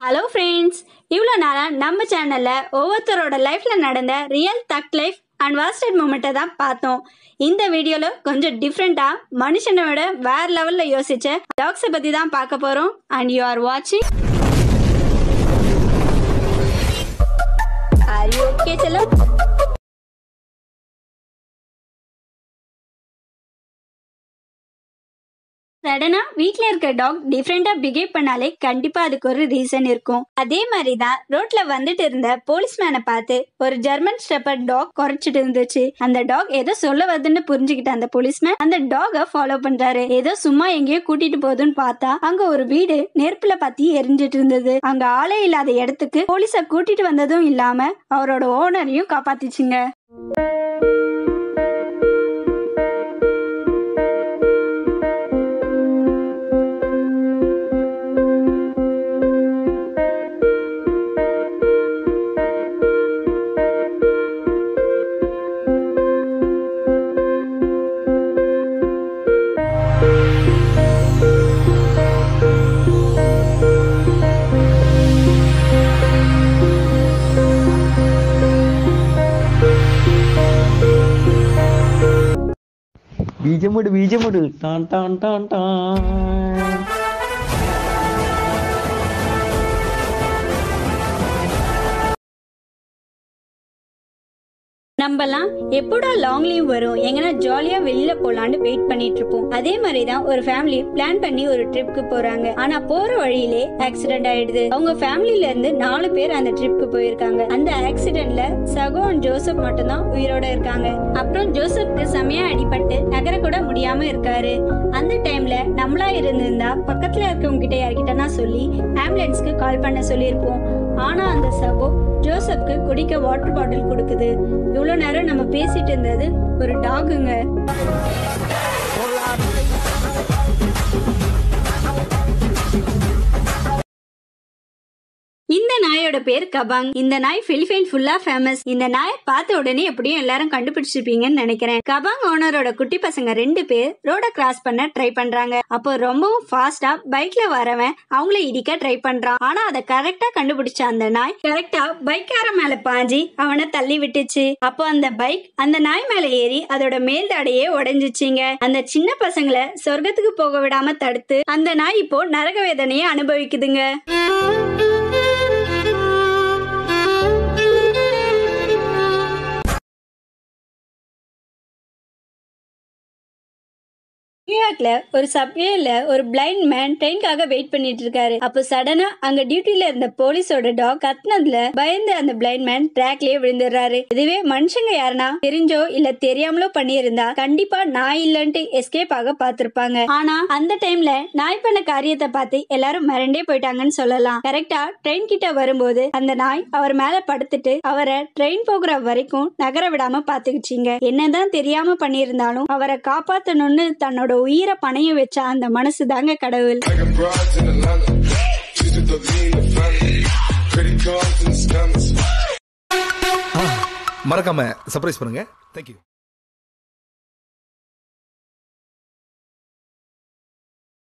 Hello friends இவ்வளோ நாளாக நம்ம சேனலில் ஒவ்வொருத்தரோட லைஃப்பில் நடந்த ரியல் தக் லைஃப் அண்ட் வாஸ்டட் மூமெண்ட்டை தான் பார்த்தோம் இந்த வீடியோவில் கொஞ்சம் டிஃப்ரெண்ட்டாக மனுஷனை விட வேற லெவலில் யோசிச்ச டாக்ஸை பற்றி தான் பார்க்க போகிறோம் அண்ட் யூ ஆர் வாட்சிங் ஆர் யூ ஓகே செல்லம் சடனா வீட்ல இருக்க டாக் டிஃப்ரெண்டா பிஹேவ் பண்ணாலே கண்டிப்பா அதுக்கு ஒரு ரீசன் இருக்கும் அதே மாதிரி தான் ரோட்ல வந்துட்டு இருந்த போலீஸ்மேனை பார்த்து ஒரு ஜெர்மன் ஸ்டெப்பர் டாக் குறைச்சிட்டு இருந்துச்சு அந்த டாக் ஏதோ சொல்ல வருதுன்னு புரிஞ்சுக்கிட்ட அந்த போலீஸ்மேன் அந்த டாக ஃபாலோ பண்றாரு ஏதோ சும்மா எங்கேயோ கூட்டிட்டு போகுதுன்னு பார்த்தா அங்க ஒரு வீடு நெருப்புல பத்தி எரிஞ்சிட்டு இருந்தது அங்க ஆளே இல்லாத இடத்துக்கு போலீஸ கூட்டிட்டு வந்ததும் இல்லாம அவரோட ஓனரையும் காப்பாத்திச்சுங்க ബീജമിട് ബീജമിട് ടാൻ ടാൻ ടാൻ ടാൻ நம்மலாம் எப்போடா லாங் லீவ் வரும் எங்கன்னா ஜாலியா வெளியில போலான்னு வெயிட் பண்ணிட்டு இருப்போம் அதே மாதிரி தான் ஒரு ஃபேமிலி பிளான் பண்ணி ஒரு ட்ரிப்க்கு போறாங்க ஆனா போற வழியிலே ஆக்சிடென்ட் ஆயிடுது அவங்க ஃபேமிலில இருந்து நாலு பேர் அந்த ட்ரிப்க்கு போயிருக்காங்க அந்த ஆக்சிடென்ட்ல சகோ அண்ட் ஜோசப் மட்டும்தான் உயிரோட இருக்காங்க அப்புறம் ஜோசப்க்கு செமையா அடிபட்டு நகர கூட முடியாம இருக்காரு அந்த டைம்ல நம்மளா இருந்திருந்தா பக்கத்துல இருக்கவங்க கிட்ட யார்கிட்டனா சொல்லி ஆம்புலன்ஸ்க்கு கால் பண்ண சொல்லியிருப்போம் ஆனா அந்த சகோ ஜோசப்க்கு குடிக்க வாட்டர் பாட்டில் கொடுக்குது இவ்வளோ நேரம் நம்ம பேசிட்டு இருந்தது ஒரு டாகுங்க இந்த நாயோட பேர் கபாங் இந்த நாய் பிலிப்பைன் ஃபுல்லா ஃபேமஸ் இந்த நாயை பார்த்த உடனே எப்படியும் எல்லாரும் கண்டுபிடிச்சிருப்பீங்கன்னு நினைக்கிறேன் கபாங் ஓனரோட குட்டி பசங்க ரெண்டு பேர் ரோட கிராஸ் பண்ண ட்ரை பண்றாங்க அப்போ ரொம்பவும் ஃபாஸ்டா பைக்ல வரவன் அவங்கள இடிக்க ட்ரை பண்றான் ஆனா அதை கரெக்டா கண்டுபிடிச்ச அந்த நாய் கரெக்டா பைக்கார மேல பாஞ்சி அவனை தள்ளி விட்டுச்சு அப்போ அந்த பைக் அந்த நாய் மேல ஏறி அதோட மேல் தடையே உடைஞ்சிச்சிங்க அந்த சின்ன பசங்களை சொர்க்கத்துக்கு போக விடாம தடுத்து அந்த நாய் இப்போ நரக வேதனையை அனுபவிக்குதுங்க நியூயார்க்ல ஒரு சப்வேல ஒரு பிளைண்ட் மேன் ட்ரெயின்காக வெயிட் பண்ணிட்டு இருக்காரு அப்போ சடனா அங்க டியூட்டில இருந்த போலீஸோட டாக் கத்துனதுல பயந்து அந்த பிளைண்ட் மேன் ட்ராக்லயே விழுந்துடுறாரு இதுவே மனுஷங்க யாருன்னா தெரிஞ்சோ இல்ல தெரியாமலோ பண்ணியிருந்தா கண்டிப்பா நாய் இல்லன்ட்டு எஸ்கேப் ஆக பார்த்திருப்பாங்க ஆனா அந்த டைம்ல நாய் பண்ண காரியத்தை பார்த்து எல்லாரும் மிரண்டே போயிட்டாங்கன்னு சொல்லலாம் கரெக்டா ட்ரெயின் கிட்ட வரும்போது அந்த நாய் அவர் மேல படுத்துட்டு அவரை ட்ரெயின் போகிற வரைக்கும் நகர விடாம பாத்துக்கிச்சிங்க என்னதான் தெரியாம பண்ணியிருந்தாலும் அவரை காப்பாத்தணும்னு தன்னோட உயிரை பணைய வச்ச அந்த மனசு தாங்க கடவுள் I got broads in Atlanta. She's with the lean, the family. Credit cards and the scammers. மறக்காம சர்ப்ரைஸ் பண்ணுங்க தேங்க்யூ